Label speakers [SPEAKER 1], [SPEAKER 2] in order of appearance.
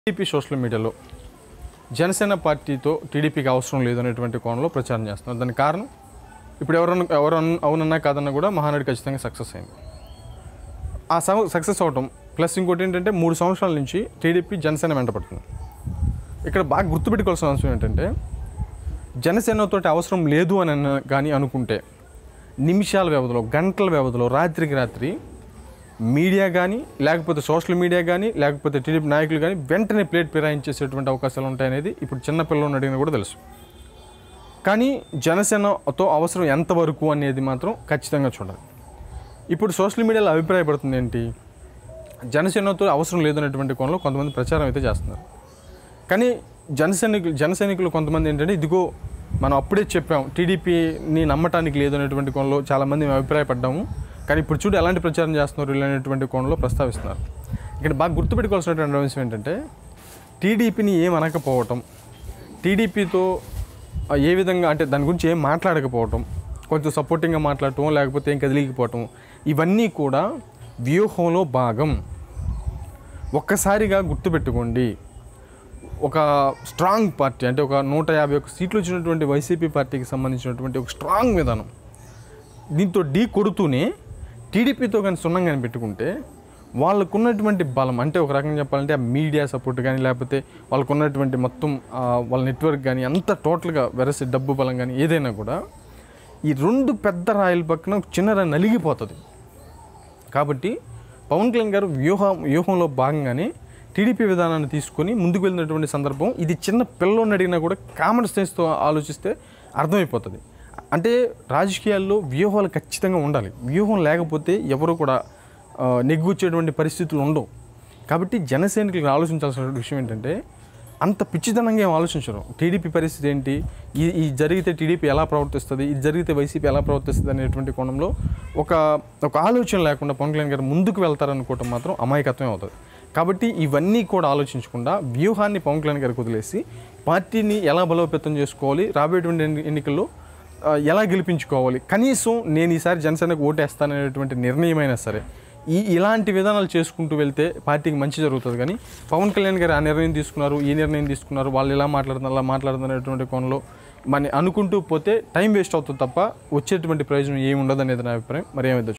[SPEAKER 1] TDP social మీడియాలో జనసేన పార్టీతో టీడీపీకి అవసరం లేదనేటువంటి కోణంలో ప్రచారం చేస్తున్నారు దానికి కారణం ఇప్పుడు ఎవరన్నా ఎవరు అన్న- అవునన్నా కాదన్నా కూడా మహానాడు ఖచ్చితంగా సక్సెస్ అయింది ఆ సక్సెస్ అవటం ప్లస్ ఇంకోటి ఏంటంటే మూడు సంవత్సరాల నుంచి టీడీపీ జనసేన వెంటపడుతుంది ఇక్కడ బాగా గుర్తుపెట్టుకోవాల్సిన అవసరం ఏంటంటే జనసేనతో అవసరం లేదు అని అన్న కానీ అనుకుంటే నిమిషాల వ్యవధిలో గంటల వ్యవధిలో రాత్రికి రాత్రి మీడియా కానీ లేకపోతే సోషల్ మీడియా కానీ లేకపోతే టీడీపీ నాయకులు కానీ వెంటనే ప్లేట్ ఫిరాయించేసేటువంటి అవకాశాలు ఉంటాయనేది ఇప్పుడు చిన్న పిల్లలను అడిగినా కూడా తెలుసు కానీ జనసేనతో అవసరం ఎంతవరకు అనేది మాత్రం ఖచ్చితంగా చూడాలి ఇప్పుడు సోషల్ మీడియాలో అభిప్రాయపడుతుంది ఏంటి జనసేనతో అవసరం లేదనేటువంటి కోణంలో కొంతమంది ప్రచారం అయితే చేస్తున్నారు కానీ జనసైనికులు జనసైనికులు కొంతమంది ఏంటంటే ఇదిగో మనం అప్పుడే చెప్పాం టీడీపీని నమ్మటానికి లేదు అనేటువంటి కోణంలో చాలామంది మేము అభిప్రాయపడ్డాము కానీ ఇప్పుడు చూడు ఎలాంటి ప్రచారం చేస్తున్నారు అనేటువంటి కోణంలో ప్రస్తావిస్తున్నారు ఇక్కడ బాగా గుర్తుపెట్టుకోవాల్సినటువంటి అంశం ఏంటంటే టీడీపీని ఏం అనకపోవటం టీడీపీతో ఏ విధంగా అంటే దాని గురించి ఏం మాట్లాడకపోవటం కొంచెం సపోర్టింగ్గా మాట్లాడటం లేకపోతే ఏం కదిలిగిపోవటం ఇవన్నీ కూడా వ్యూహంలో భాగం ఒక్కసారిగా గుర్తుపెట్టుకోండి ఒక స్ట్రాంగ్ పార్టీ అంటే ఒక నూట యాభై ఒక్క సీట్లు వచ్చినటువంటి వైసీపీ పార్టీకి సంబంధించినటువంటి ఒక స్ట్రాంగ్ విధానం దీంతో ఢీ కొడుతూనే టీడీపీతో కానీ సున్నం కానీ పెట్టుకుంటే వాళ్ళకున్నటువంటి బలం అంటే ఒక రకంగా చెప్పాలంటే ఆ మీడియా సపోర్ట్ కానీ లేకపోతే వాళ్ళకు ఉన్నటువంటి మొత్తం ఆ, వాళ్ళ నెట్వర్క్ కానీ అంత టోటల్గా వెరసి డబ్బు బలం కానీ ఏదైనా కూడా ఈ రెండు పెద్ద రాయల పక్కన ఒక చిన్న రాయి నలిగిపోతుంది కాబట్టి పవన్ కళ్యాణ్ గారు వ్యూహ వ్యూహంలో భాగంగానే టీడీపీ విధానాన్ని తీసుకొని ముందుకు వెళ్ళినటువంటి సందర్భం ఇది చిన్న పిల్లోని అడిగినా కూడా కామన్ సెన్స్తో ఆలోచిస్తే అర్థమైపోతుంది అంటే రాజకీయాల్లో వ్యూహాలు ఖచ్చితంగా ఉండాలి వ్యూహం లేకపోతే ఎవరు కూడా ఆ, నెగ్గుచ్చేటువంటి పరిస్థితులు ఉండవు కాబట్టి జనసైనికులకు ఆలోచించాల్సిన విషయం ఏంటంటే అంత పిచ్చితనంగా ఏం ఆలోచించరు టీడీపీ పరిస్థితి ఏంటి ఈ ఈ జరిగితే టీడీపీ ఎలా ప్రవర్తిస్తుంది ఇది జరిగితే వైసీపీ ఎలా ప్రవర్తిస్తుంది అనేటువంటి కోణంలో ఒక ఒక ఆలోచన లేకుండా పవన్ కళ్యాణ్ గారు ముందుకు వెళ్తారనుకోవటం మాత్రం అమాయకత్వమే అవుతుంది కాబట్టి ఇవన్నీ కూడా ఆలోచించకుండా వ్యూహాన్ని పవన్ కళ్యాణ్ గారికి వదిలేసి పార్టీని ఎలా బలోపేతం చేసుకోవాలి రాబోయేటువంటి ఎన్ని- ఎన్నికల్లో ఆ, ఎలా గెలిపించుకోవాలి కనీసం నేను ఈసారి జనసేనకు ఓటేస్తాననేటువంటి నిర్ణయమైనా సరే ఈ ఇలాంటి విధానాలు చేసుకుంటూ వెళ్తే పార్టీకి మంచి జరుగుతుంది కానీ పవన్ కళ్యాణ్ గారు ఆ నిర్ణయం తీసుకున్నారు ఈ నిర్ణయం తీసుకున్నారు వాళ్ళు ఇలా మాట్లాడుతున్నారు అలా మాట్లాడుతున్నారు అనేటువంటి కోణంలో మన అనుకుంటూ పోతే టైం వేస్ట్ అవుతుంది తప్ప వచ్చేటువంటి ప్రయోజనం ఏమి ఉండదు అనేది నా అభిప్రాయం మరి ఏమైతే